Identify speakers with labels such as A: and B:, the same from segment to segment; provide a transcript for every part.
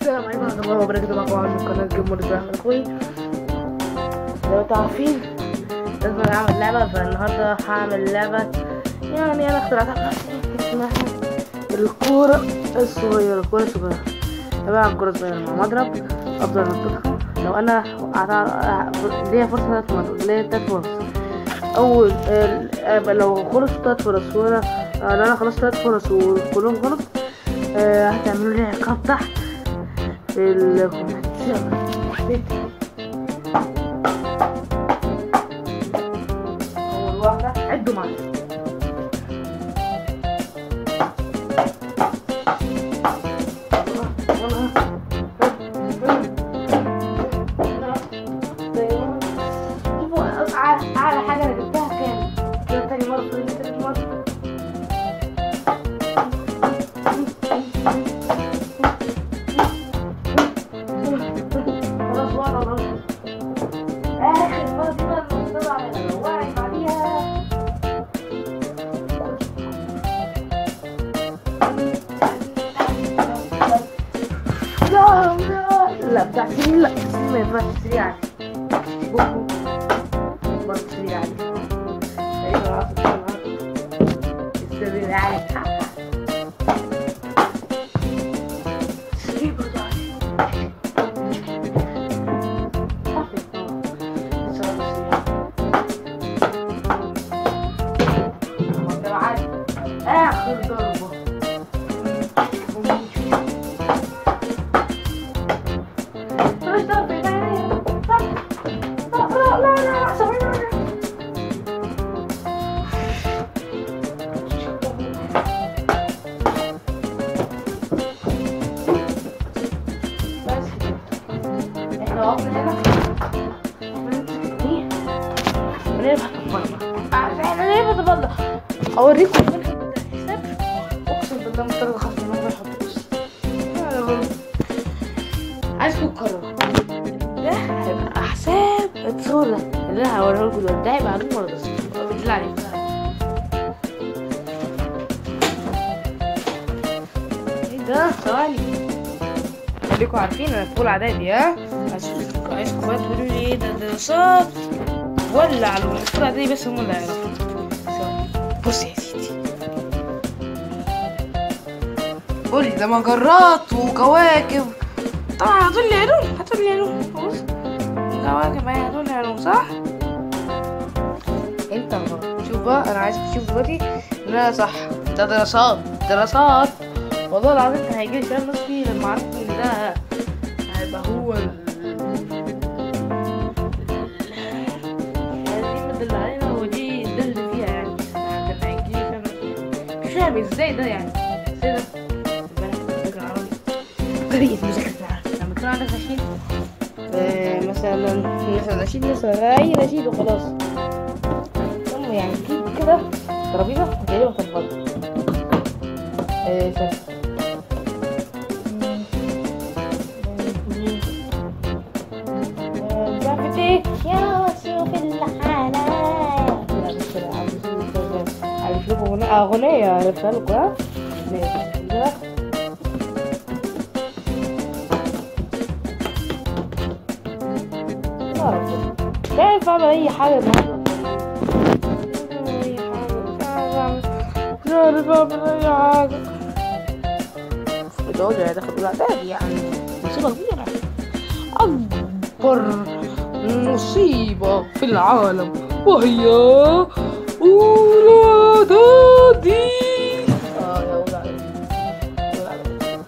A: السلام عليكم ورحمة الله وبركاته معكم عمرو من قناة جيم مود احمد اخوي زي ما انتوا عارفين لازم اعمل لعبة فالنهاردة هعمل لعبة يعني انا اخترعتها بنفسي اسمها الكورة الصغيرة الكورة الصغيرة عبارة عن كورة صغيرة مع مضرب افضل انططها لو انا وقعتها ليا فرصة تلات مرات ليا تلات فرص اول آه، لو خلص تلات فرص وانا آه، لو انا خلصت تلات فرص وكلهم غلط آه، هتعملوا لي عقاب تحت في الكومنتات اول واحدة عدوا معايا شوفوا أعلى أعلى حاجة أنا جبتها كام؟ كده تاني مرة تاني تالت مرة خلاص بقى خلاص آخر مرة دي بقى المفروض أعملها لو وقعت بعديها لا لا لا بتاع سرير لا سرير ما ينفعش سرير عادي بوكو برضه سرير عادي ايوه عارف السرير عادي سرير برضه عادي عارف اه لسه برضه سرير ده عادي اخر ضربه مش ضربة يعني لا لا لا سوري بس احنا وقفنا هنا ونربح الطبلة احنا نربح الطبلة اوريكم المركب بتاع الحساب اقسم بالله مضطر اخاف من ما يحط عايزكم تكرروا ده هيبقى حساب الصورة اللي انا هوريه لكم دلوقتي ده هيبقى عدو ولا بس بالله عليك ايه ده ثواني خليكم عارفين انا في اولى اعدادي ها عايزكم عايزكم بقى تقولوا لي ايه ده دراسات ولا علوم في اولى اعدادي بس هم اللي هيعرفوا ثواني. بص يا سيدي قولي ده مجرات وكواكب طبعا هتقول لي علوم هتقول لي علوم بص كواكب اهي هتقول لي علوم صح انت غلط شوف بقى انا عايزك تشوف دلوقتي ان انا صح ده دراسات دراسات والله العظيم كان هيجي لي كلام نصفي لما عرفت ان ده هيبقى هو ال يعني دي المادة اللي علينا ودي ده اللي فيها يعني كان هيجي لي كلام نصفي مش فاهم ازاي ده يعني ازاي ده يبقى انا كنت بذاكر عربي طريقة مذاكرة العربي لما يكون عندك نشيد آه، مثلا مثلا نشيد مثلا أي نشيد وخلاص ثم يعني تجيب كده ترابيزة وتقلبها تفضل آه، ثانية. آه، مش عارفة ايه يا شوف الحالة لا مش كده عارف عارف لكم أغنية أغنية عرفتها لكم ها ماشي كده بعرف مش عارف اعمل اي حاجه النهارده مش عارف اعمل اي حاجه بتقول يا داخل الاعداد يعني مصيبه كبيره اكبر مصيبه في العالم وهي اولى اعدادي اه يا اولى اعدادي اولى اعدادي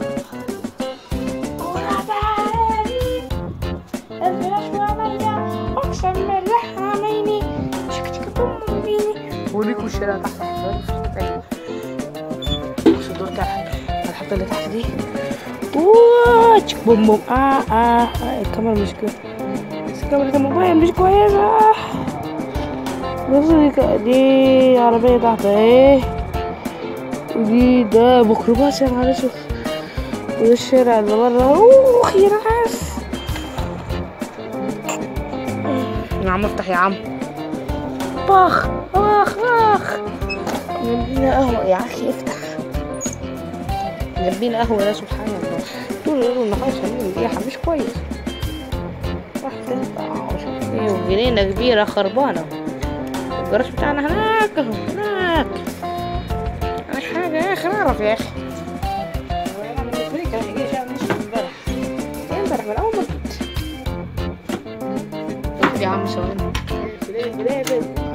A: اولى اعدادي الفلاش وعمليا اقسم بالله عميني شك شك بوم بيني وريكوا الشارع تحت احنا بص الدور تحت الحته اللي تحت دي اوه تشك بوم بوم اه اه, آه. الكاميرا مش كده بس كاميرا الموبايل مش كويسة بص دي, ك- دي عربية تحت اهي ودي ده ميكروباص يا نهار اسود وده الشارع اللي بره اوه يا ناس يا عم افتح يا عم باخ باخ باخ يا قهوة يا اخي افتح جنبينا قهوة ده سبحان الله طول يقولوا إن خلاص هنعمل ريحة مش كويس واحد تطلع ومش عارف ايه وجنينة كبيرة خربانة الجراج بتاعنا هناك اهو هناك أنا حاجة يا أخي نعرف يا أخي أنا بالنسبة لي كان هيجي شهر نص امبارح امبارح من أول ما جيت اقعد يا عم ثواني بداية بداية بداية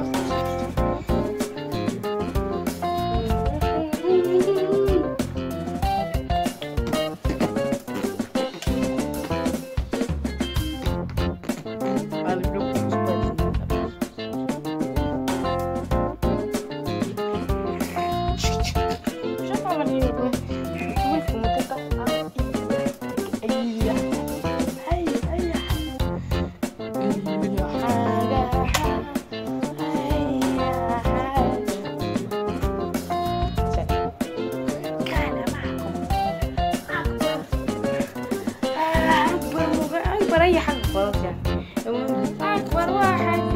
A: شوف عمل ايه وقف ومتقطع اي اي اي اي حاجة اي حاجة سلام. كان معكم اكبر اكبر مغ- اكبر اي حاجة خلاص يعني المهم اكبر واحد